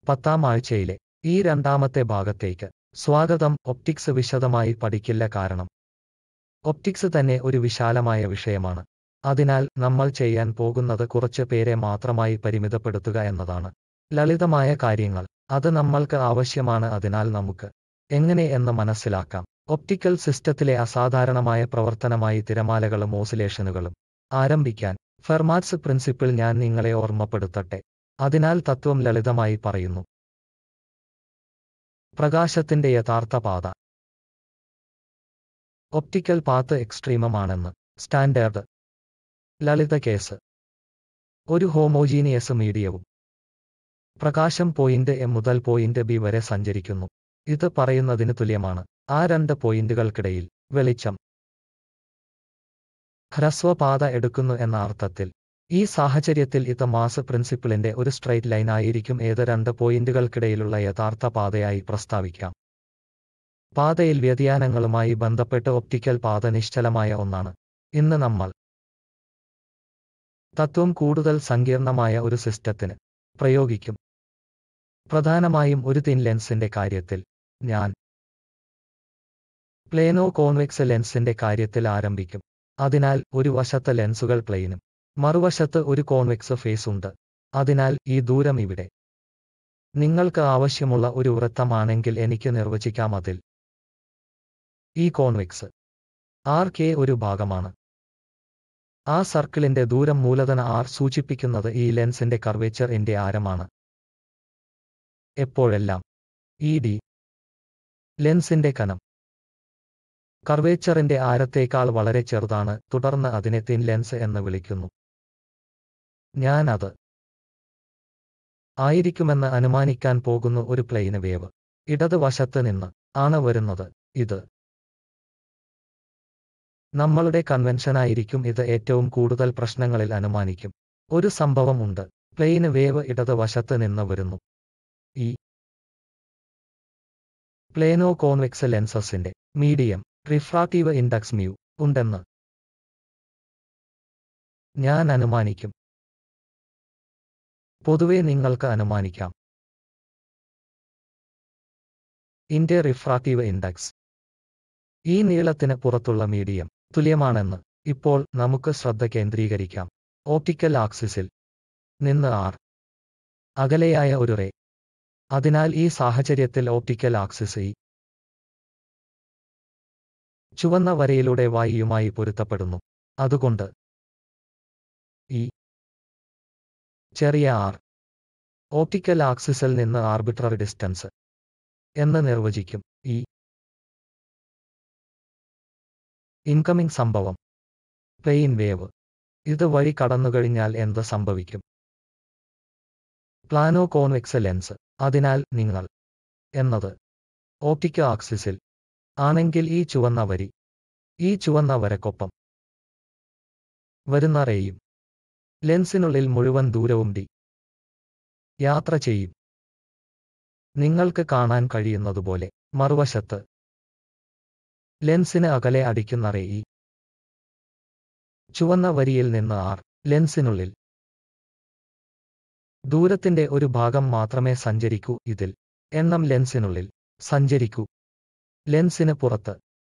പത്താം ആഴ്ചയിലെ ഈ രണ്ടാമത്തെ ഭാഗത്തേക്ക് സ്വാഗതം ഒപ്റ്റിക്സ് വിശദമായി പഠിക്കില്ല കാരണം ഒപ്റ്റിക്സ് തന്നെ ഒരു വിശാലമായ വിഷയമാണ് അതിനാൽ നമ്മൾ ചെയ്യാൻ പോകുന്നത് കുറച്ച് പേരെ മാത്രമായി പരിമിതപ്പെടുത്തുക എന്നതാണ് ലളിതമായ കാര്യങ്ങൾ അത് നമ്മൾക്ക് ആവശ്യമാണ് അതിനാൽ നമുക്ക് എങ്ങനെ എന്ന് മനസ്സിലാക്കാം ഒപ്റ്റിക്കൽ സിസ്റ്റത്തിലെ അസാധാരണമായ പ്രവർത്തനമായി തിരമാലകളും ഓസിലേഷനുകളും ആരംഭിക്കാൻ ഫെർമാറ്റ്സ് പ്രിൻസിപ്പിൾ ഞാൻ നിങ്ങളെ ഓർമ്മപ്പെടുത്തട്ടെ അതിനാൽ തത്വം ലളിതമായി പറയുന്നു പ്രകാശത്തിന്റെ യഥാർത്ഥ പാത ഒപ്റ്റിക്കൽ പാത്ത് എക്സ്ട്രീമമാണെന്ന് സ്റ്റാൻഡേർഡ് ലളിത കേസ് ഒരു ഹോമോജീനിയസ് മീഡിയവും പ്രകാശം പോയിന്റ് എ മുതൽ പോയിന്റ് ബി വരെ സഞ്ചരിക്കുന്നു ഇത് പറയുന്നതിന് തുല്യമാണ് ആ രണ്ട് പോയിന്റുകൾക്കിടയിൽ വെളിച്ചം ഹ്രസ്വപാത എടുക്കുന്നു എന്ന അർത്ഥത്തിൽ ഈ സാഹചര്യത്തിൽ ഇത് മാസ് പ്രിൻസിപ്പിളിന്റെ ഒരു സ്ട്രൈറ്റ് ലൈൻ ആയിരിക്കും ഏത് രണ്ട് പോയിന്റുകൾക്കിടയിലുള്ള യഥാർത്ഥ പാതയായി പ്രസ്താവിക്കാം പാതയിൽ വ്യതിയാനങ്ങളുമായി ബന്ധപ്പെട്ട് ഒപ്റ്റിക്കൽ പാത നിശ്ചലമായ ഒന്നാണ് ഇന്ന് നമ്മൾ തത്വം കൂടുതൽ സങ്കീർണമായ ഒരു സിസ്റ്റത്തിന് പ്രയോഗിക്കും പ്രധാനമായും ഒരു തിൻ ലെൻസിന്റെ കാര്യത്തിൽ ഞാൻ പ്ലേനോ കോൺവെക്സ് ലെൻസിന്റെ കാര്യത്തിൽ ആരംഭിക്കും അതിനാൽ ഒരു വശത്ത് ലെൻസുകൾ പ്ലെയിനും മറുവശത്ത് ഒരു കോൺവെക്സ് ഫേസ് ഉണ്ട് അതിനാൽ ഈ ദൂരം ഇവിടെ നിങ്ങൾക്ക് ആവശ്യമുള്ള ഒരു വൃത്തമാണെങ്കിൽ എനിക്ക് നിർവചിക്കാം അതിൽ ഈ കോൺവെക്സ് ആർ കെ ഒരു ഭാഗമാണ് ആ സർക്കിളിന്റെ ദൂരം മൂലധന ആർ സൂചിപ്പിക്കുന്നത് ഈ ലെൻസിന്റെ കർവേച്ചർ ഇന്റെ ആരമാണ് എപ്പോഴെല്ലാം ഇ ഡി ലെൻസിന്റെ കനം കർവേച്ചറിന്റെ ആരത്തേക്കാൾ വളരെ ചെറുതാണ് തുടർന്ന് അതിനെ തിൻ ലെൻസ് എന്ന് വിളിക്കുന്നു ഞാൻ അത് ആയിരിക്കുമെന്ന് അനുമാനിക്കാൻ പോകുന്നു ഒരു പ്ലെയിന് വേവ് ഇടത് വശത്ത് നിന്ന് ആണ് വരുന്നത് ഇത് നമ്മളുടെ കൺവെൻഷനായിരിക്കും ഇത് ഏറ്റവും കൂടുതൽ പ്രശ്നങ്ങളിൽ അനുമാനിക്കും ഒരു സംഭവം ഉണ്ട് പ്ലെയിന് വേവ് ഇടത് വശത്ത് നിന്ന് വരുന്നു ഈ പ്ലേനോ കോൺവെക്സ് ലെൻസസിന്റെ മീഡിയം റിഫ്രാക്റ്റീവ് ഇൻഡെക്സ് മ്യൂ ഉണ്ടെന്ന് ഞാൻ അനുമാനിക്കും പൊതുവെ നിങ്ങൾക്ക് അനുമാനിക്കാം ഇന്റെ റിഫ്രാക്റ്റീവ് ഇൻഡെക്സ് ഈ നീളത്തിന് പുറത്തുള്ള മീഡിയം തുല്യമാണെന്ന് ഇപ്പോൾ നമുക്ക് ശ്രദ്ധ കേന്ദ്രീകരിക്കാം ഓപ്റ്റിക്കൽ ആക്സിസിൽ നിന്ന് ആർ അകലെയായ ഒരു റേ അതിനാൽ ഈ സാഹചര്യത്തിൽ ഓപ്റ്റിക്കൽ ആക്സിസ് ഈ ചുവന്ന വരയിലൂടെ വായുമായി പൊരുത്തപ്പെടുന്നു അതുകൊണ്ട് ഈ ചെറിയ ആർ ഓപ്റ്റിക്കൽ ആക്സിസിൽ നിന്ന് ആർബിട്രറി ഡിസ്റ്റൻസ് എന്ന് നിർവചിക്കും ഈ ഇൻകമിംഗ് സംഭവം പ്ലെയിൻ വേവ് ഇത് വഴി കടന്നുകഴിഞ്ഞാൽ എന്ത് സംഭവിക്കും പ്ലാനോ കോൺവെക്സ് ലെൻസ് അതിനാൽ നിങ്ങൾ എന്നത് ഓപ്റ്റിക്ക ആക്സിസിൽ ആണെങ്കിൽ ഈ ചുവന്ന വരി ഈ ചുവന്ന വരക്കൊപ്പം വരുന്ന റേയും ലെൻസിനുള്ളിൽ മുഴുവൻ ദൂരവും ഡി യാത്ര ചെയ്യും നിങ്ങൾക്ക് കാണാൻ കഴിയുന്നതുപോലെ മറുവശത്ത് ലെൻസിന് അകലെ അടിക്കുന്ന റേ ഈ ചുവന്ന വരിയിൽ നിന്ന് ആർ ലെൻസിനുള്ളിൽ ദൂരത്തിന്റെ ഒരു ഭാഗം മാത്രമേ സഞ്ചരിക്കൂ ഇതിൽ എണ്ണം ലെൻസിനുള്ളിൽ സഞ്ചരിക്കൂ ലെൻസിന് പുറത്ത്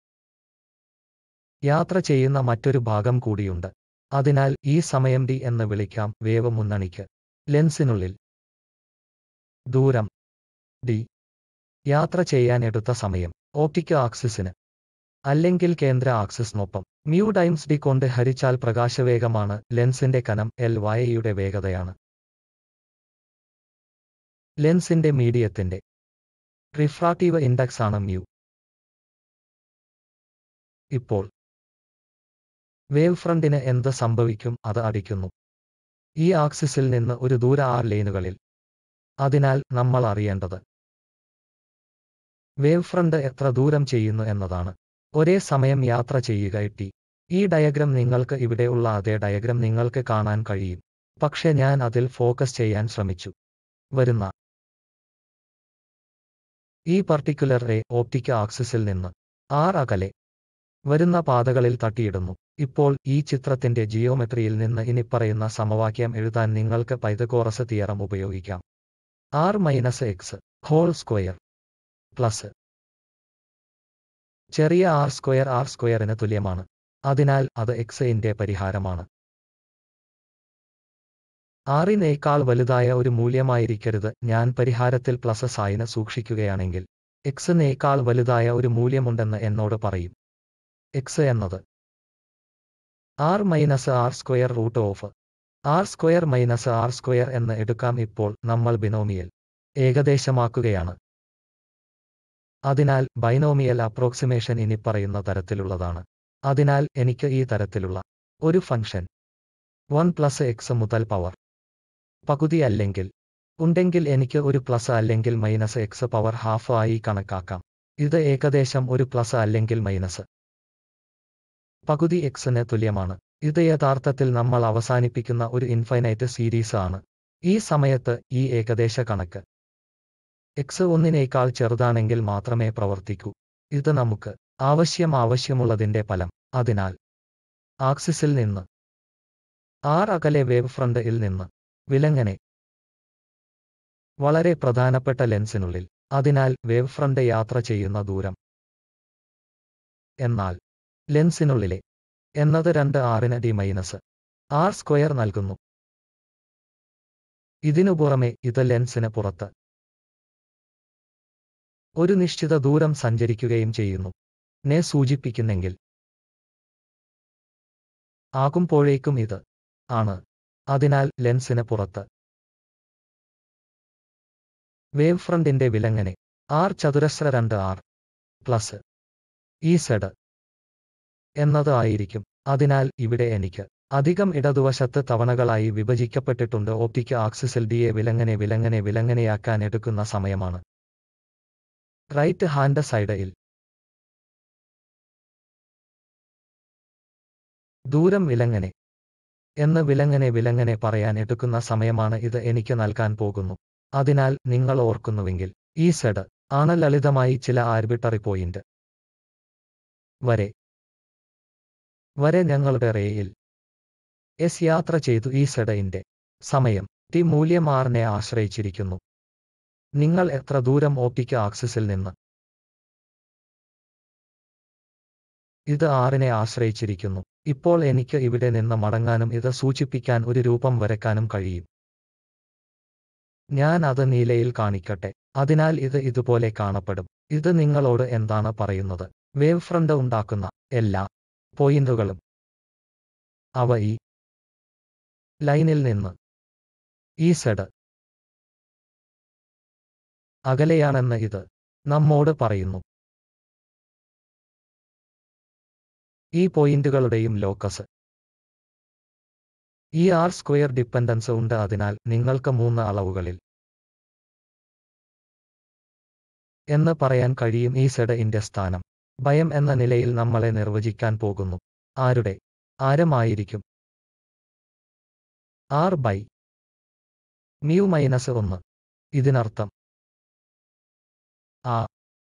യാത്ര ചെയ്യുന്ന മറ്റൊരു ഭാഗം കൂടിയുണ്ട് അതിനാൽ ഈ സമയം ഡി എന്ന് വിളിക്കാം വേവ് മുന്നണിക്ക് ലെൻസിനുള്ളിൽ ദൂരം ഡി യാത്ര ചെയ്യാൻ എടുത്ത സമയം ഓപ്റ്റിക് ആക്സിസിന് അല്ലെങ്കിൽ കേന്ദ്ര ആക്സിസിനൊപ്പം മ്യൂ ടൈംസ് ഡി കൊണ്ട് ഹരിച്ചാൽ പ്രകാശവേഗമാണ് ലെൻസിന്റെ കനം എൽ വായയുടെ വേഗതയാണ് ലെൻസിന്റെ മീഡിയത്തിന്റെ റിഫ്രാക്റ്റീവ് ഇൻഡെക്സ് ആണ് മ്യൂ ഇപ്പോൾ വേവ് ഫ്രണ്ടിന് എന്ത് സംഭവിക്കും അത് അടിക്കുന്നു ഈ ആക്സിസിൽ നിന്ന് ഒരു ദൂര ആർ ലൈനുകളിൽ അതിനാൽ നമ്മൾ അറിയേണ്ടത് വേവ് ഫ്രണ്ട് എത്ര ദൂരം ചെയ്യുന്നു എന്നതാണ് ഒരേ സമയം യാത്ര ചെയ്യുക ടി ഈ ഡയഗ്രം നിങ്ങൾക്ക് ഇവിടെയുള്ള അതേ ഡയഗ്രം നിങ്ങൾക്ക് കാണാൻ കഴിയും പക്ഷെ ഞാൻ അതിൽ ഫോക്കസ് ചെയ്യാൻ ശ്രമിച്ചു വരുന്ന ഈ പർട്ടിക്കുലർ റേ ഓപ്റ്റിക് ആക്സിസിൽ നിന്ന് ആർ അകലെ വരുന്ന പാതകളിൽ തട്ടിയിടുന്നു ഇപ്പോൾ ഈ ചിത്രത്തിന്റെ ജിയോമെട്രിയിൽ നിന്ന് ഇനിപ്പറയുന്ന സമവാക്യം എഴുതാൻ നിങ്ങൾക്ക് പൈതകോറസ് തിയറം ഉപയോഗിക്കാം R minus X whole square plus ചെറിയ ആർ സ്ക്വയർ ആർ സ്ക്വയറിന് തുല്യമാണ് അതിനാൽ അത് എക്സ് ഇന്റെ പരിഹാരമാണ് ആറിനേക്കാൾ വലുതായ ഒരു മൂല്യമായിരിക്കരുത് ഞാൻ പരിഹാരത്തിൽ പ്ലസ് സൈന് സൂക്ഷിക്കുകയാണെങ്കിൽ എക്സിനേക്കാൾ വലുതായ ഒരു മൂല്യമുണ്ടെന്ന് എന്നോട് പറയും എക്സ് എന്നത് R minus R square root of R square minus R square എന്ന് എടുക്കാം ഇപ്പോൾ നമ്മൾ ബിനോമിയൽ ഏകദേശമാക്കുകയാണ് അതിനാൽ ബൈനോമിയൽ അപ്രോക്സിമേഷൻ ഇനിപ്പറയുന്ന തരത്തിലുള്ളതാണ് അതിനാൽ എനിക്ക് ഈ തരത്തിലുള്ള ഒരു ഫംഗ്ഷൻ വൺ പ്ലസ് എക്സ് മുതൽ പവർ പകുതി അല്ലെങ്കിൽ ഉണ്ടെങ്കിൽ എനിക്ക് ഒരു പ്ലസ് അല്ലെങ്കിൽ മൈനസ് എക്സ് പവർ ഹാഫ് ആയി കണക്കാക്കാം ഇത് ഏകദേശം ഒരു പ്ലസ് അല്ലെങ്കിൽ മൈനസ് പകുതി എക്സിന് തുല്യമാണ് ഇത് യഥാർത്ഥത്തിൽ നമ്മൾ അവസാനിപ്പിക്കുന്ന ഒരു ഇൻഫൈനൈറ്റ് സീരീസ് ആണ് ഈ സമയത്ത് ഈ ഏകദേശ കണക്ക് എക്സ് ഒന്നിനേക്കാൾ ചെറുതാണെങ്കിൽ മാത്രമേ പ്രവർത്തിക്കൂ ഇത് നമുക്ക് ആവശ്യം ആവശ്യമുള്ളതിന്റെ ഫലം അതിനാൽ ആക്സിസിൽ നിന്ന് ആർ അകലെ വേവ് ഫ്രണ്ടിൽ നിന്ന് വിലങ്ങനെ വളരെ പ്രധാനപ്പെട്ട ലെൻസിനുള്ളിൽ അതിനാൽ വേവ് ഫ്രണ്ട് യാത്ര ചെയ്യുന്ന ദൂരം എന്നാൽ ലെൻസിനുള്ളിലെ എന്നത് രണ്ട് ആറിന് ഡി മൈനസ് ആർ സ്ക്വയർ നൽകുന്നു ഇതിനു പുറമെ ഇത് ലെൻസിന് പുറത്ത് ഒരു നിശ്ചിത ദൂരം സഞ്ചരിക്കുകയും ചെയ്യുന്നു നെ സൂചിപ്പിക്കുന്നെങ്കിൽ ആകുമ്പോഴേക്കും ഇത് ആണ് അതിനാൽ ലെൻസിന് പുറത്ത് വേവ് ഫ്രണ്ടിന്റെ വിലങ്ങനെ ആർ ചതുരശ്ര രണ്ട് ആർ പ്ലസ് ഈ സെഡ് എന്നത് ആയിരിക്കും അതിനാൽ ഇവിടെ എനിക്ക് അധികം ഇടതുവശത്ത് തവണകളായി വിഭജിക്കപ്പെട്ടിട്ടുണ്ട് ഓപ്റ്റിക് ആക്സിസിൽ ഡിയെ വിലങ്ങനെ വിലങ്ങനെ വിലങ്ങനെയാക്കാൻ എടുക്കുന്ന സമയമാണ് റൈറ്റ് ഹാൻഡ് സൈഡിൽ ദൂരം വിലങ്ങനെ എന്ന് വിലങ്ങനെ വിലങ്ങനെ പറയാൻ എടുക്കുന്ന സമയമാണ് ഇത് എനിക്ക് നൽകാൻ പോകുന്നു അതിനാൽ നിങ്ങൾ ഓർക്കുന്നുവെങ്കിൽ ഈ സെഡ് ആണ് ലളിതമായി ചില ആർബിട്ടറി പോയിന്റ് വരെ വരെ ഞങ്ങളുടെ റേയിൽ എസ് യാത്ര ചെയ്തു ഈ സെഡയിന്റെ സമയം ടി മൂല്യം ആറിനെ ആശ്രയിച്ചിരിക്കുന്നു നിങ്ങൾ എത്ര ദൂരം ഓപ്റ്റിക് ആക്സിസിൽ നിന്ന് ഇത് ആറിനെ ആശ്രയിച്ചിരിക്കുന്നു ഇപ്പോൾ എനിക്ക് ഇവിടെ നിന്ന് മടങ്ങാനും ഇത് സൂചിപ്പിക്കാൻ ഒരു രൂപം വരയ്ക്കാനും കഴിയും ഞാൻ അത് നീലയിൽ കാണിക്കട്ടെ അതിനാൽ ഇത് ഇതുപോലെ കാണപ്പെടും ഇത് നിങ്ങളോട് എന്താണ് പറയുന്നത് വേവ് ഫ്രണ്ട് ഉണ്ടാക്കുന്ന എല്ലാ പോയിന്റുകളും അവ ഈ ലൈനിൽ നിന്ന് ഈ സെഡ് അകലെയാണെന്ന് ഇത് നമ്മോട് പറയുന്നു ഈ പോയിന്റുകളുടെയും ലോക്കസ് ഈ ആർ സ്ക്വയർ ഡിപ്പെൻഡൻസ് ഉണ്ട് അതിനാൽ നിങ്ങൾക്ക് മൂന്ന് അളവുകളിൽ എന്ന് പറയാൻ കഴിയും ഈ സെഡ് ഇന്റെ സ്ഥാനം ഭയം എന്ന നിലയിൽ നമ്മളെ നിർവചിക്കാൻ പോകുന്നു ആരുടെ ആരമായിരിക്കും ആർ ബൈ മ്യൂ മൈനസ് ഒന്ന് ഇതിനർത്ഥം ആ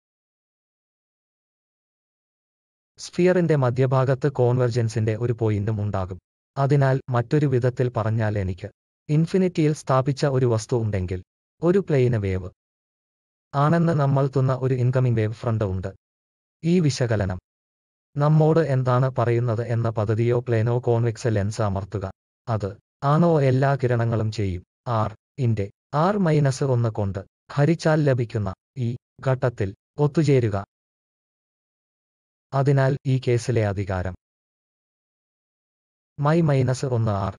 സ്ഫിയറിന്റെ മധ്യഭാഗത്ത് കോൺവെർജൻസിന്റെ ഒരു പോയിന്റും ഉണ്ടാകും അതിനാൽ മറ്റൊരു വിധത്തിൽ പറഞ്ഞാൽ എനിക്ക് ഇൻഫിനിറ്റിയിൽ സ്ഥാപിച്ച ഒരു വസ്തു ഉണ്ടെങ്കിൽ ഒരു പ്ലെയിന് വേവ് ആണെന്ന് നമ്മൾ തുന്ന ഒരു ഇൻകമിംഗ് വേവ് ഫ്രണ്ട് ഉണ്ട് ഈ വിശകലനം നമ്മോട് എന്താണ് പറയുന്നത് എന്ന പദ്ധതിയോ പ്ലേനോ കോൺവെക്സ് ലെൻസ് അമർത്തുക അത് ആണോ എല്ലാ കിരണങ്ങളും ചെയ്യും ആർ ഇന്റെ ആർ മൈനസ് ഒന്ന് കൊണ്ട് ഹരിച്ചാൽ ലഭിക്കുന്ന ഈ ഘട്ടത്തിൽ ഒത്തുചേരുക അതിനാൽ ഈ കേസിലെ അധികാരം മൈ മൈനസ് ഒന്ന് ആർ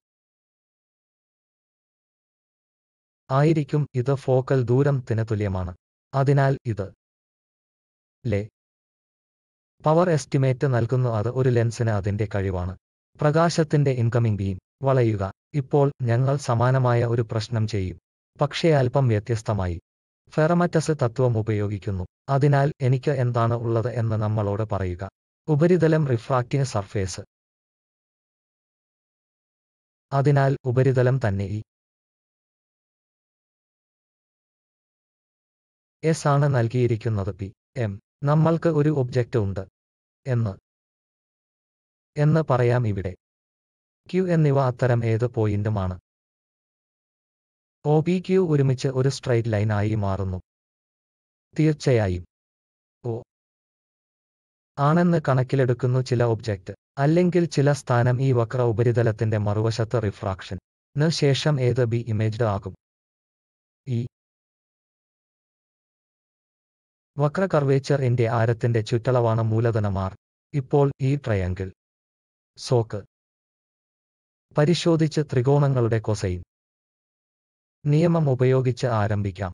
ആയിരിക്കും ഇത് ഫോക്കൽ ദൂരത്തിന് തുല്യമാണ് അതിനാൽ ഇത് ലെ പവർ എസ്റ്റിമേറ്റ് നൽകുന്നു അത് ഒരു ലെൻസിന് അതിന്റെ കഴിവാണ് പ്രകാശത്തിന്റെ ഇൻകമിംഗ് ബീം വളയുക ഇപ്പോൾ ഞങ്ങൾ സമാനമായ ഒരു പ്രശ്നം ചെയ്യും പക്ഷേ അല്പം വ്യത്യസ്തമായി ഫെറമറ്റസ് തത്വം ഉപയോഗിക്കുന്നു അതിനാൽ എനിക്ക് എന്താണ് ഉള്ളത് എന്ന് നമ്മളോട് പറയുക ഉപരിതലം റിഫ്രാക്റ്റിംഗ് സർഫേസ് അതിനാൽ ഉപരിതലം തന്നെ ഈ എസ് ആണ് നൽകിയിരിക്കുന്നത് പി എം നമ്മൾക്ക് ഒരു ഒബ്ജക്റ്റ് ഉണ്ട് എന്ന് എന്ന് പറയാം ഇവിടെ ക്യു എന്നിവ അത്തരം ഏത് പോയിന്റുമാണ് ഒ പി ക്യു ഒരുമിച്ച് ഒരു സ്ട്രൈറ്റ് ലൈൻ ആയി മാറുന്നു തീർച്ചയായും ഓ ആണെന്ന് കണക്കിലെടുക്കുന്നു ചില ഒബ്ജക്റ്റ് അല്ലെങ്കിൽ ചില സ്ഥാനം ഈ വക്ര ഉപരിതലത്തിന്റെ മറുവശത്ത് റിഫ്രാക്ഷൻ ന് ശേഷം ഏത് ബി ഇമേജ്ഡ് ആകും ഈ വക്ര കർവേച്ചർ ന്റെ ആരത്തിന്റെ ചുറ്റളവാണ് മൂലധനം ആർ ഇപ്പോൾ ഈ ട്രയാങ്കിൾ സോക്ക് പരിശോധിച്ച് ത്രികോണങ്ങളുടെ കൊസൈൻ നിയമം ഉപയോഗിച്ച് ആരംഭിക്കാം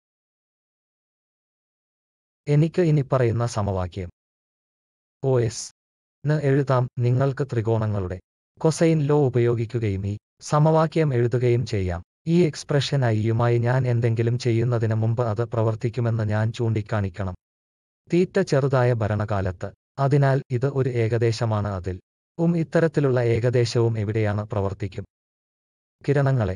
എനിക്ക് ഇനി പറയുന്ന സമവാക്യം ഒ എസ് ന് എഴുതാം നിങ്ങൾക്ക് ത്രികോണങ്ങളുടെ കൊസൈൻ ലോ ഉപയോഗിക്കുകയും ഈ സമവാക്യം എഴുതുകയും ചെയ്യാം ഈ എക്സ്പ്രഷൻ ഐയുമായി ഞാൻ എന്തെങ്കിലും ചെയ്യുന്നതിന് മുമ്പ് അത് പ്രവർത്തിക്കുമെന്ന് ഞാൻ ചൂണ്ടിക്കാണിക്കണം തീറ്റ ചെറുതായ ഭരണകാലത്ത് അതിനാൽ ഇത് ഒരു ഏകദേശമാണ് അതിൽ ഉം ഇത്തരത്തിലുള്ള ഏകദേശവും എവിടെയാണ് പ്രവർത്തിക്കും കിരണങ്ങളെ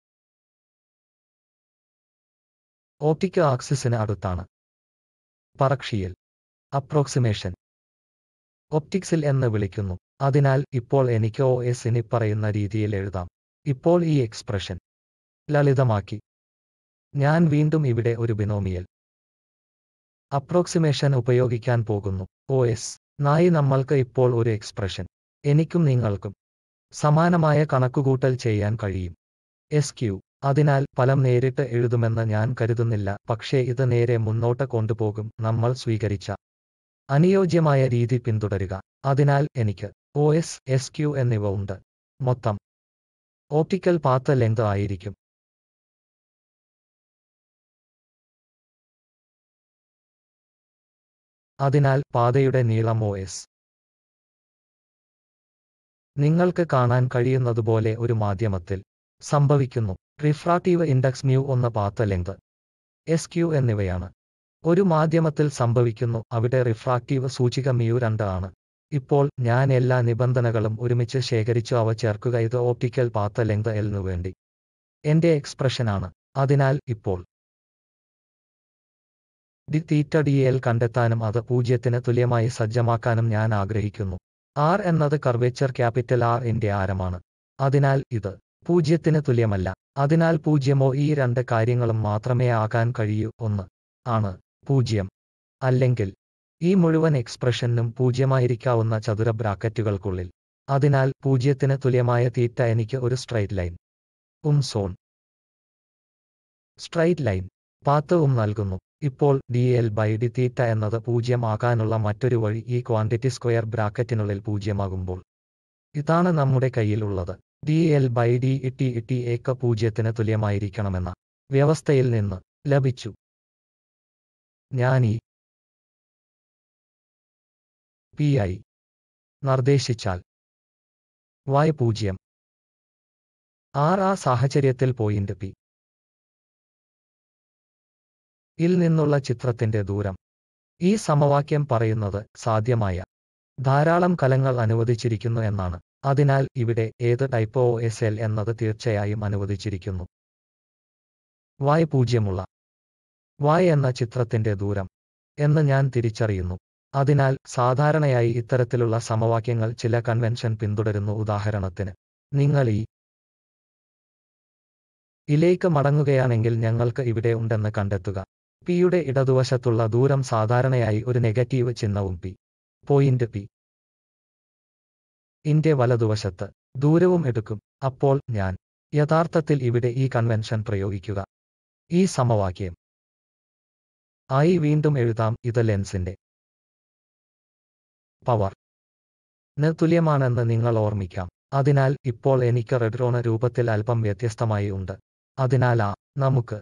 ഓപ്റ്റിക് ആക്സിസിന് അടുത്താണ് പറക്ഷിയൽ അപ്രോക്സിമേഷൻ ഒപ്റ്റിക്സിൽ എന്ന് വിളിക്കുന്നു അതിനാൽ ഇപ്പോൾ എനിക്ക് ഒ എസ് ഇനി പറയുന്ന രീതിയിൽ എഴുതാം ഇപ്പോൾ ഈ എക്സ്പ്രഷൻ ലളിതമാക്കി ഞാൻ വീണ്ടും ഇവിടെ ഒരു ബിനോമിയൽ അപ്രോക്സിമേഷൻ ഉപയോഗിക്കാൻ പോകുന്നു ഒ എസ് നായി നമ്മൾക്ക് ഇപ്പോൾ ഒരു എക്സ്പ്രഷൻ എനിക്കും നിങ്ങൾക്കും സമാനമായ കണക്കുകൂട്ടൽ ചെയ്യാൻ കഴിയും എസ് ക്യു അതിനാൽ ഫലം നേരിട്ട് എഴുതുമെന്ന് ഞാൻ കരുതുന്നില്ല പക്ഷേ ഇത് നേരെ മുന്നോട്ട് കൊണ്ടുപോകും നമ്മൾ സ്വീകരിച്ച അനുയോജ്യമായ രീതി പിന്തുടരുക അതിനാൽ എനിക്ക് ഒ എസ് എസ് ക്യു എന്നിവ ഉണ്ട് മൊത്തം ഓപ്റ്റിക്കൽ പാത്ത് ലെങ്ത് ആയിരിക്കും അതിനാൽ പാതയുടെ നീളം ഒ എസ് നിങ്ങൾക്ക് കാണാൻ കഴിയുന്നതുപോലെ ഒരു മാധ്യമത്തിൽ സംഭവിക്കുന്നു റിഫ്രാക്റ്റീവ് ഇൻഡെക്സ് മ്യൂ ഒന്ന് പാത്ത് ലെങ്ത് എസ് ക്യു എന്നിവയാണ് ഒരു മാധ്യമത്തിൽ സംഭവിക്കുന്നു അവിടെ റിഫ്രാക്റ്റീവ് സൂചിക മ്യൂ രണ്ട് ആണ് ഇപ്പോൾ ഞാൻ എല്ലാ നിബന്ധനകളും ഒരുമിച്ച് ശേഖരിച്ചു അവ ചേർക്കുക ഇത് ഓപ്റ്റിക്കൽ പാത്ത് ലെങ്ത് എൽനു വേണ്ടി എന്റെ എക്സ്പ്രഷനാണ് അതിനാൽ ഇപ്പോൾ ഡി തീറ്റ ഡി എൽ കണ്ടെത്താനും അത് പൂജ്യത്തിന് തുല്യമായി സജ്ജമാക്കാനും ഞാൻ ആഗ്രഹിക്കുന്നു ആർ എന്നത് കർവേച്ചർ ക്യാപിറ്റൽ ആർ ന്റെ ആരമാണ് അതിനാൽ ഇത് പൂജ്യത്തിന് തുല്യമല്ല അതിനാൽ പൂജ്യമോ ഈ രണ്ട് കാര്യങ്ങളും മാത്രമേ ആകാൻ കഴിയൂ ഒന്ന് ആണ് പൂജ്യം അല്ലെങ്കിൽ ഈ മുഴുവൻ എക്സ്പ്രഷനും പൂജ്യമായിരിക്കാവുന്ന ചതുര ബ്രാക്കറ്റുകൾക്കുള്ളിൽ അതിനാൽ പൂജ്യത്തിന് തുല്യമായ തീറ്റ എനിക്ക് ഒരു സ്ട്രൈറ്റ് ലൈൻ ഉം സോൺ സ്ട്രൈറ്റ് ലൈൻ പാത്ത് ഉം നൽകുന്നു ഇപ്പോൾ D L by D theta എന്നത് പൂജ്യം ആകാനുള്ള മറ്റൊരു വഴി ഈ ക്വാണ്ടിറ്റി സ്ക്വയർ ബ്രാക്കറ്റിനുള്ളിൽ പൂജ്യമാകുമ്പോൾ ഇതാണ് നമ്മുടെ കയ്യിലുള്ളത് ഡി എൽ ബൈ ഡി ഇട്ടി ഇട്ടി ഏക പൂജ്യത്തിന് തുല്യമായിരിക്കണമെന്ന വ്യവസ്ഥയിൽ നിന്ന് ലഭിച്ചു ഞാൻ ഈ പി ഐ നിർദ്ദേശിച്ചാൽ y പൂജ്യം ആർ ആ സാഹചര്യത്തിൽ പോയിന്റ് പി ഇൽ നിന്നുള്ള ചിത്രത്തിന്റെ ദൂരം ഈ സമവാക്യം പറയുന്നത് സാധ്യമായ ധാരാളം കലങ്ങൾ അനുവദിച്ചിരിക്കുന്നു എന്നാണ് അതിനാൽ ഇവിടെ ഏത് ടൈപ്പ് ഒ എസ് എൽ എന്നത് തീർച്ചയായും അനുവദിച്ചിരിക്കുന്നു y പൂജ്യമുള്ള y എന്ന ചിത്രത്തിന്റെ ദൂരം എന്ന് ഞാൻ തിരിച്ചറിയുന്നു അതിനാൽ സാധാരണയായി ഇത്തരത്തിലുള്ള സമവാക്യങ്ങൾ ചില കൺവെൻഷൻ പിന്തുടരുന്നു ഉദാഹരണത്തിന് നിങ്ങൾ ഈ ഇലേക്ക് മടങ്ങുകയാണെങ്കിൽ ഞങ്ങൾക്ക് ഇവിടെ ഉണ്ടെന്ന് കണ്ടെത്തുക പിയുടെ ഇടതുവശത്തുള്ള ദൂരം സാധാരണയായി ഒരു നെഗറ്റീവ് ചിഹ്നവും പി പോയിന്റ് പി ഇന്റെ വലതുവശത്ത് ദൂരവും എടുക്കും അപ്പോൾ ഞാൻ യഥാർത്ഥത്തിൽ ഇവിടെ ഈ കൺവെൻഷൻ പ്രയോഗിക്കുക ഈ സമവാക്യം ആയി വീണ്ടും എഴുതാം ഇത് ലെൻസിന്റെ പവർ ന് തുല്യമാണെന്ന് നിങ്ങൾ ഓർമ്മിക്കാം അതിനാൽ ഇപ്പോൾ എനിക്ക് റെഡ്രോണ രൂപത്തിൽ അല്പം വ്യത്യസ്തമായി ഉണ്ട് അതിനാൽ ആ നമുക്ക്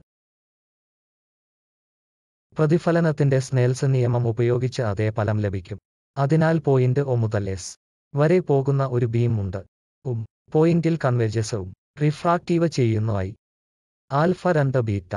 പ്രതിഫലനത്തിന്റെ സ്നേൽസ് നിയമം ഉപയോഗിച്ച് അതേ ഫലം ലഭിക്കും അതിനാൽ പോയിന്റ് ഒ മുതൽ എസ് വരെ പോകുന്ന ഒരു ബീം ഉണ്ട് ഉം പോയിന്റിൽ കൺവെർജസവും റിഫ്രാക്റ്റീവ് ചെയ്യുന്നു ഐ ആൽഫ രണ്ട് ബീറ്റ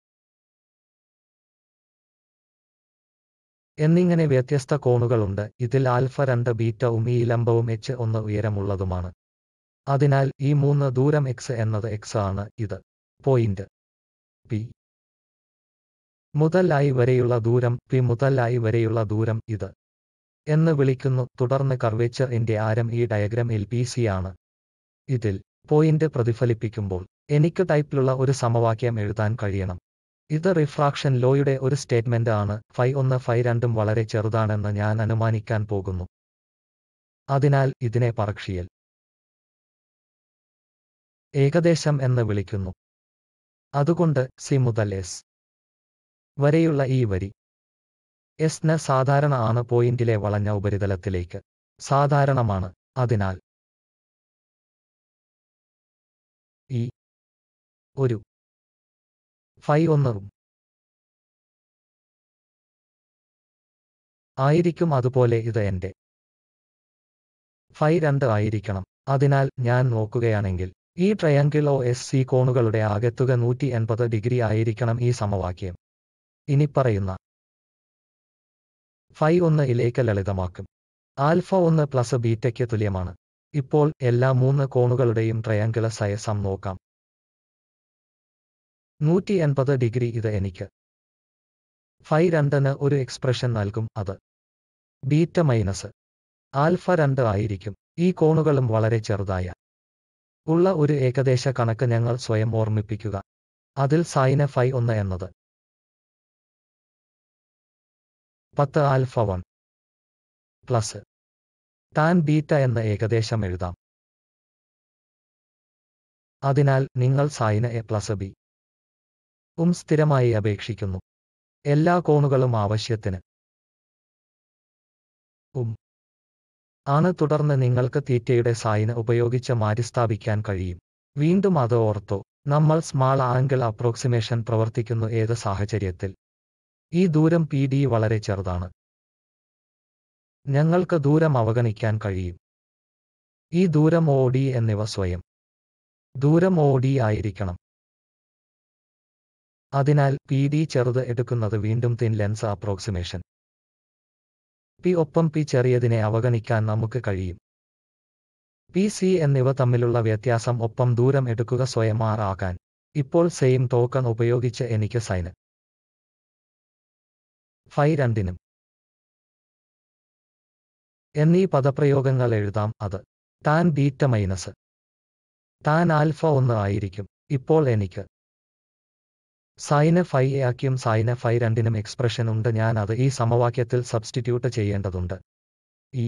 എന്നിങ്ങനെ വ്യത്യസ്ത കോണുകളുണ്ട് ഇതിൽ ആൽഫ രണ്ട് ബീറ്റവും ഈ ലംബവും എച്ച് ഒന്ന് ഉയരമുള്ളതുമാണ് അതിനാൽ ഈ മൂന്ന് ദൂരം എക്സ് എന്നത് എക്സ് ആണ് ഇത് പോയിന്റ് പി മുതൽ ഐ വരെയുള്ള ദൂരം പി മുതൽ ഐ വരെയുള്ള ദൂരം ഇത് എന്ന് വിളിക്കുന്നു തുടർന്ന് കർവേച്ചർ ന്റെ ആരം ഈ ഡയഗ്രം എൽ പി സി ആണ് ഇതിൽ പോയിന്റ് പ്രതിഫലിപ്പിക്കുമ്പോൾ എനിക്ക് ടൈപ്പിലുള്ള ഒരു സമവാക്യം എഴുതാൻ കഴിയണം ഇത് റിഫ്രാക്ഷൻ ലോയുടെ ഒരു സ്റ്റേറ്റ്മെന്റ് ആണ് ഫൈ ഒന്ന് ഫൈ രണ്ടും വളരെ ചെറുതാണെന്ന് ഞാൻ അനുമാനിക്കാൻ പോകുന്നു അതിനാൽ ഇതിനെ പറക്ഷിയൽ ഏകദേശം എന്ന് വിളിക്കുന്നു അതുകൊണ്ട് സി മുതൽ എസ് വരെയുള്ള ഈ വരി എസ് ന് സാധാരണ ആണ് പോയിന്റിലെ വളഞ്ഞ ഉപരിതലത്തിലേക്ക് സാധാരണമാണ് അതിനാൽ ഈ ഒരു ഫൈ ഒന്നും ആയിരിക്കും അതുപോലെ ഇത് എന്റെ ഫൈ രണ്ട് ആയിരിക്കണം അതിനാൽ ഞാൻ നോക്കുകയാണെങ്കിൽ ഈ ട്രയാങ്കിൾ ഒ എസ് സി കോണുകളുടെ ആകെത്തുക നൂറ്റി എൺപത് ഡിഗ്രി ആയിരിക്കണം ഈ സമവാക്യം ഇനി പറയുന്ന ഫൈ ഒന്ന് ഇലേക്ക് ലളിതമാക്കും ആൽഫ ഒന്ന് പ്ലസ് ബീറ്റയ്ക്ക് തുല്യമാണ് ഇപ്പോൾ എല്ലാ മൂന്ന് കോണുകളുടെയും ട്രയാങ്കിള സയസം നോക്കാം നൂറ്റി എൺപത് ഡിഗ്രി ഇത് എനിക്ക് ഫൈ രണ്ടിന് ഒരു എക്സ്പ്രഷൻ നൽകും അത് ബീറ്റ മൈനസ് ആൽഫ രണ്ട് ആയിരിക്കും ഈ കോണുകളും വളരെ ചെറുതായ ഉള്ള ഒരു ഏകദേശ കണക്ക് ഞങ്ങൾ സ്വയം ഓർമ്മിപ്പിക്കുക അതിൽ സൈന ഫൈ ഒന്ന് എന്നത് പത്ത് alpha one plus tan beta എന്ന ഏകദേശം എഴുതാം അതിനാൽ നിങ്ങൾ സൈന എ പ്ലസ് ബി ഉം സ്ഥിരമായി അപേക്ഷിക്കുന്നു എല്ലാ കോണുകളും ആവശ്യത്തിന് ഉം ആണ് തുടർന്ന് നിങ്ങൾക്ക് തീറ്റയുടെ സായിന് ഉപയോഗിച്ച് മാറ്റിസ്ഥാപിക്കാൻ കഴിയും വീണ്ടും അത് ഓർത്തോ നമ്മൾ സ്മാൾ ആംഗിൾ അപ്രോക്സിമേഷൻ പ്രവർത്തിക്കുന്നു ഏത് സാഹചര്യത്തിൽ ഈ ദൂരം പി ഡി വളരെ ചെറുതാണ് ഞങ്ങൾക്ക് ദൂരം അവഗണിക്കാൻ കഴിയും ഈ ദൂരം ഒ ഡി എന്നിവ സ്വയം ദൂരം ഒ ഡി ആയിരിക്കണം അതിനാൽ പി ഡി ചെറുത് എടുക്കുന്നത് വീണ്ടും തിൻ ലെൻസ് അപ്രോക്സിമേഷൻ പി ഒപ്പം പി ചെറിയതിനെ അവഗണിക്കാൻ നമുക്ക് കഴിയും പി സി എന്നിവ തമ്മിലുള്ള വ്യത്യാസം ഒപ്പം ദൂരം എടുക്കുക സ്വയം ആർ ആക്കാൻ ഇപ്പോൾ സെയിം ടോക്കൺ ഉപയോഗിച്ച് എനിക്ക് സൈന് ഫൈ രണ്ടിനും എന്നീ പദപ്രയോഗങ്ങൾ എഴുതാം അത് tan beta minus tan alpha ഒന്ന് ആയിരിക്കും ഇപ്പോൾ എനിക്ക് സൈന് ഫൈ ആക്കിയും സൈന് ഫൈ രണ്ടിനും എക്സ്പ്രഷൻ ഉണ്ട് ഞാൻ അത് ഈ സമവാക്യത്തിൽ സബ്സ്റ്റിറ്റ്യൂട്ട് ചെയ്യേണ്ടതുണ്ട് ഈ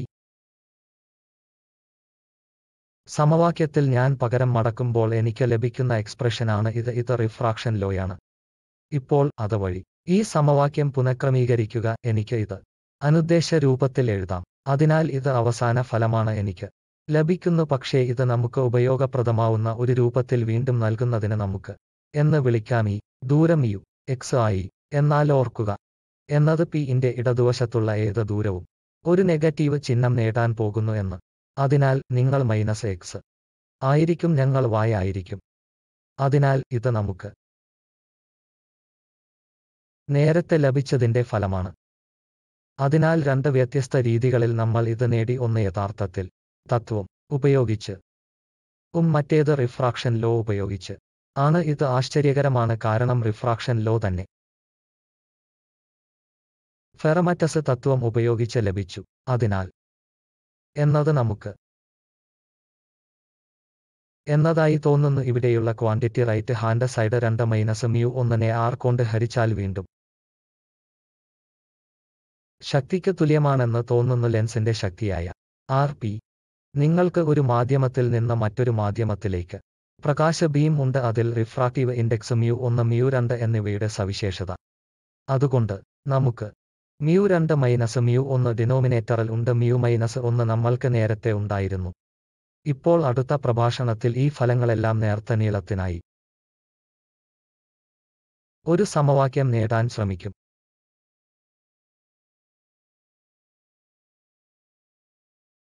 സമവാക്യത്തിൽ ഞാൻ പകരം മടക്കുമ്പോൾ എനിക്ക് ലഭിക്കുന്ന എക്സ്പ്രഷനാണ് ഇത് ഇത് റിഫ്രാക്ഷൻ ലോയാണ് ഇപ്പോൾ അത് വഴി ഈ സമവാക്യം പുനഃക്രമീകരിക്കുക എനിക്ക് ഇത് അനുദ്ദേശ രൂപത്തിൽ എഴുതാം അതിനാൽ ഇത് അവസാന ഫലമാണ് എനിക്ക് ലഭിക്കുന്നു പക്ഷേ ഇത് നമുക്ക് ഉപയോഗപ്രദമാവുന്ന ഒരു രൂപത്തിൽ വീണ്ടും നൽകുന്നതിന് നമുക്ക് എന്ന് വിളിക്കാം ഈ ദൂരം യു എക്സ് ആയി എന്നാൽ ഓർക്കുക എന്നത് പി ഇന്റെ ഇടതുവശത്തുള്ള ഏത് ദൂരവും ഒരു നെഗറ്റീവ് ചിഹ്നം നേടാൻ പോകുന്നു എന്ന് അതിനാൽ നിങ്ങൾ മൈനസ് എക്സ് ആയിരിക്കും ഞങ്ങൾ വായ ആയിരിക്കും അതിനാൽ ഇത് നമുക്ക് നേരത്തെ ലഭിച്ചതിന്റെ ഫലമാണ് അതിനാൽ രണ്ട് വ്യത്യസ്ത രീതികളിൽ നമ്മൾ ഇത് നേടി ഒന്ന് യഥാർത്ഥത്തിൽ തത്വം ഉപയോഗിച്ച് ഉം മറ്റേത് റിഫ്രാക്ഷൻ ലോ ഉപയോഗിച്ച് ആണ് ഇത് ആശ്ചര്യകരമാണ് കാരണം റിഫ്രാക്ഷൻ ലോ തന്നെ ഫെറമറ്റസ് തത്വം ഉപയോഗിച്ച് ലഭിച്ചു അതിനാൽ എന്നത് നമുക്ക് എന്നതായി തോന്നുന്നു ഇവിടെയുള്ള ക്വാണ്ടിറ്റി റൈറ്റ് ഹാൻഡ് സൈഡ് രണ്ട് മൈനസ് മ്യൂ ഒന്നിനെ ആർ കൊണ്ട് ഹരിച്ചാൽ വീണ്ടും ശക്തിക്ക് തുല്യമാണെന്ന് തോന്നുന്നു ലെൻസിന്റെ ശക്തിയായ ആർ പി നിങ്ങൾക്ക് ഒരു മാധ്യമത്തിൽ നിന്ന് മറ്റൊരു മാധ്യമത്തിലേക്ക് പ്രകാശ ബീം ഉണ്ട് അതിൽ റിഫ്രാക്റ്റീവ് ഇൻഡെക്സ് മ്യൂ ഒന്ന് മ്യൂ രണ്ട് എന്നിവയുടെ സവിശേഷത അതുകൊണ്ട് നമുക്ക് മ്യൂ രണ്ട് മൈനസ് മ്യൂ ഒന്ന് ഡിനോമിനേറ്ററിൽ ഉണ്ട് മ്യൂ മൈനസ് ഒന്ന് നമ്മൾക്ക് നേരത്തെ ഉണ്ടായിരുന്നു ഇപ്പോൾ അടുത്ത പ്രഭാഷണത്തിൽ ഈ ഫലങ്ങളെല്ലാം നേർത്ത നീളത്തിനായി ഒരു സമവാക്യം നേടാൻ ശ്രമിക്കും